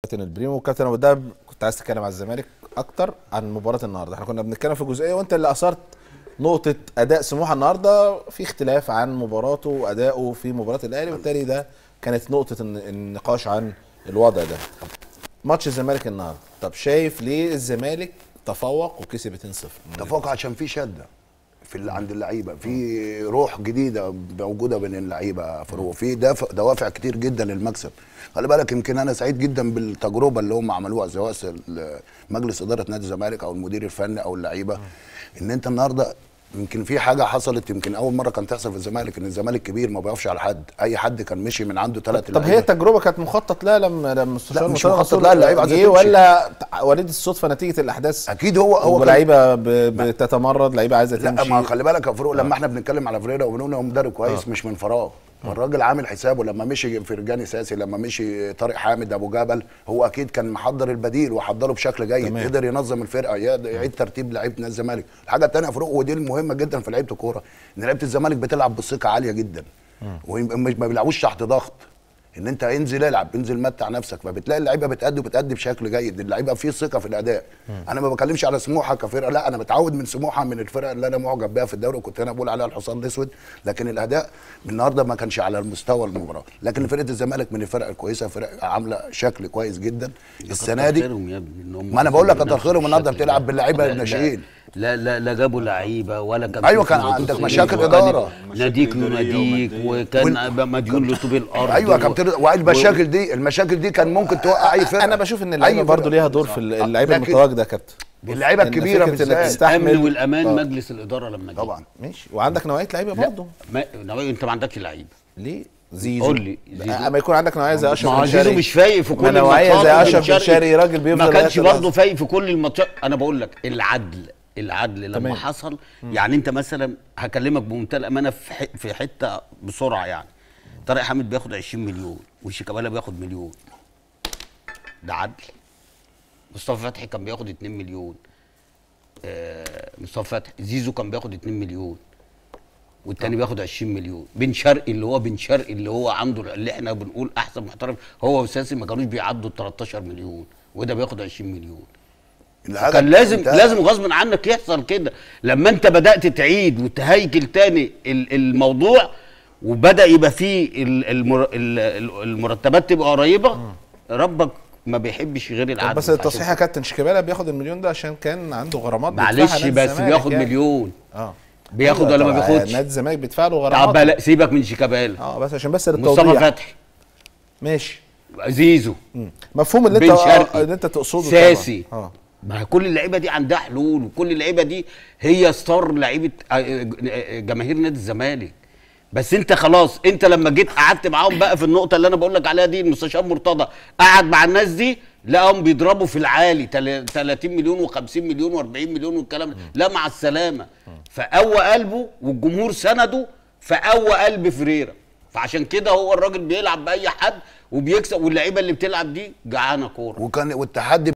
كابتن البريمو وكابتن ابو دهب كنت عايز تتكلم على الزمالك اكتر عن مباراه النهارده احنا كنا بنتكلم في جزئيه وانت اللي اثرت نقطه اداء سموحه النهارده في اختلاف عن مباراته وادائه في مباراه الاهلي وبالتالي ده كانت نقطه الن- النقاش عن الوضع ده ماتش الزمالك النهارده طب شايف ليه الزمالك تفوق وكسب 2-0 تفوق عشان في شده في ال- عند اللعيبه في روح جديده موجوده بين اللعيبه فروق في دافع دوافع كتير جدا للمكسب خلي بالك يمكن انا سعيد جدا بالتجربه اللي هم عملوها سواء ال- مجلس اداره نادي الزمالك او المدير الفني او اللعيبه ان انت النهارده يمكن في حاجه حصلت يمكن اول مره كانت تحصل في الزمالك ان الزمالك كبير ما بيقفش على حد اي حد كان مشي من عنده ثلاث طب هي التجربه كانت مخطط لها لما لما مستشار لا، مش مرتضى مخطط منصور لها، اللعيبة عايزة جه تمشي. ولا وليد الصدفه نتيجه الاحداث اكيد هو هو كان- ولعيبه ب- بتتمرد لعيبه عايزه لا تمشي ما خلي بالك يا فاروق لما احنا بنتكلم على فريرا وبنقول هو مدرب كويس مش من فراغ والراجل عامل حسابه لما مشي فرجاني ساسي لما مشي طارق حامد ابو جبل هو اكيد كان محضر البديل وحضره بشكل جيد تمام. قدر ينظم الفرقه يقدر يعيد ترتيب لعيبه نادي الزمالك الحاجه الثانيه يا فاروق ودي المهمه جدا في لعيبه الكوره ان لعيبه الزمالك بتلعب بثقه عاليه جدا ومش ما بيلعبوش تحت ضغط ان انت انزل العب انزل متع نفسك فبتلاقي اللعيبه بتأدي وبتأدي بشكل جيد اللعيبه فيه ثقه في الاداء انا ما بكلمش على سموحه كفرقه لا انا متعود من سموحه من الفرق اللي انا معجب بيها في الدوري وكنت انا بقول عليها الحصان الاسود لكن الاداء من النهارده ما كانش على المستوى المباراه لكن فرقه الزمالك من الفرق الكويسه فرق عامله شكل كويس جدا السنه دي خيرهم يا ابني إن هم ما أنا بقول لك كتر بنفس خيرهم النهاردة الشكل بتلعب ده. باللعيبة لا- الناشئين. لا لا لا جابوا لعيبه ولا كان أيوة في كان فلوس عندك وكان مشاكل يبقى إدارة. ناديك مشاكل إدارية يناديك ومادية. وكان مديون لطوب الارض ايوه و- كابتن والمشاكل دي المشاكل دي كان ممكن توقع اي فرقه انا بشوف ان اللعيبه أي برضه فرقة. ليها دور في ال- اللعيبه لكن المتواجده يا كابتن اللعيبه إن الكبيره فكرة إنك بالذات تستحمل- الامن والامان آه. مجلس الاداره لما جه طبعا ماشي وعندك نوعيه لعيبه لا برضه ما نوعية انت ما عندكش لعيبه ليه زيزو قول لي، زيزو. اما يكون عندك نوعيه زي اشرف ما هو بن زيزو شرقي مش فايق في ما كل نوعيه الماتشات زي وبن اشرف بن شرقي شرقي راجل بيفضل ما كانش ياكل برضه فايق في كل الماتشات انا بقول لك العدل العدل لما تمام. حصل يعني انت مثلا هكلمك بمنتهى الامانه في ح- في حته بسرعه يعني طارق حامد بياخد 20 مليون وشيكابالا بياخد مليون ده عدل مصطفى فتحي كان بياخد 2 مليون آه مصطفى فتحي زيزو كان بياخد 2 مليون والتاني بياخد 20 مليون بن شرقي اللي هو بن شرقي اللي هو عنده اللي احنا بنقول احسن محترف هو وساسي ما كانوش بيعدوا ال 13 مليون وده بياخد 20 مليون الحاجة كان لازم انت- لازم غصب عنك يحصل كده لما انت بدات تعيد وتهيكل تاني ال- الموضوع وبدا يبقى فيه ال- المر- ال- ال- المرتبات تبقى قريبه ربك ما بيحبش غير العدل بس التصحيح يا كابتن شيكابالا بياخد المليون ده عشان كان عنده غرامات بيدفعها معلش نادي بس الزمالك بياخد يعني. مليون اه بياخد أيوة ولا ما طبعا، بياخدش نادي الزمالك بيدفع له طب غرامات بلا- سيبك من شيكابالا اه بس عشان بس مصطفى للتوضيح فتحي ماشي زيزو مم. مفهوم اللي بن انت آه، شرقي. اللي انت تقصده طبعاً. ساسي اه ما هي كل اللعيبه دي عندها حلول وكل اللعيبه دي هي ستار لعيبه آه، آه، جماهير نادي الزمالك بس انت خلاص انت لما جيت قعدت معاهم بقى في النقطه اللي انا بقول لك عليها دي المستشار مرتضى قعد مع الناس دي لقاهم بيضربوا في العالي تل- 30 مليون و50 مليون و40 مليون والكلام ده لا مع السلامه فقوى قلبه والجمهور سنده فقوى قلب فريرة فعشان كده هو الراجل بيلعب باي حد وبيكسب واللعيبه اللي بتلعب دي جعانه كوره وكان والتحدي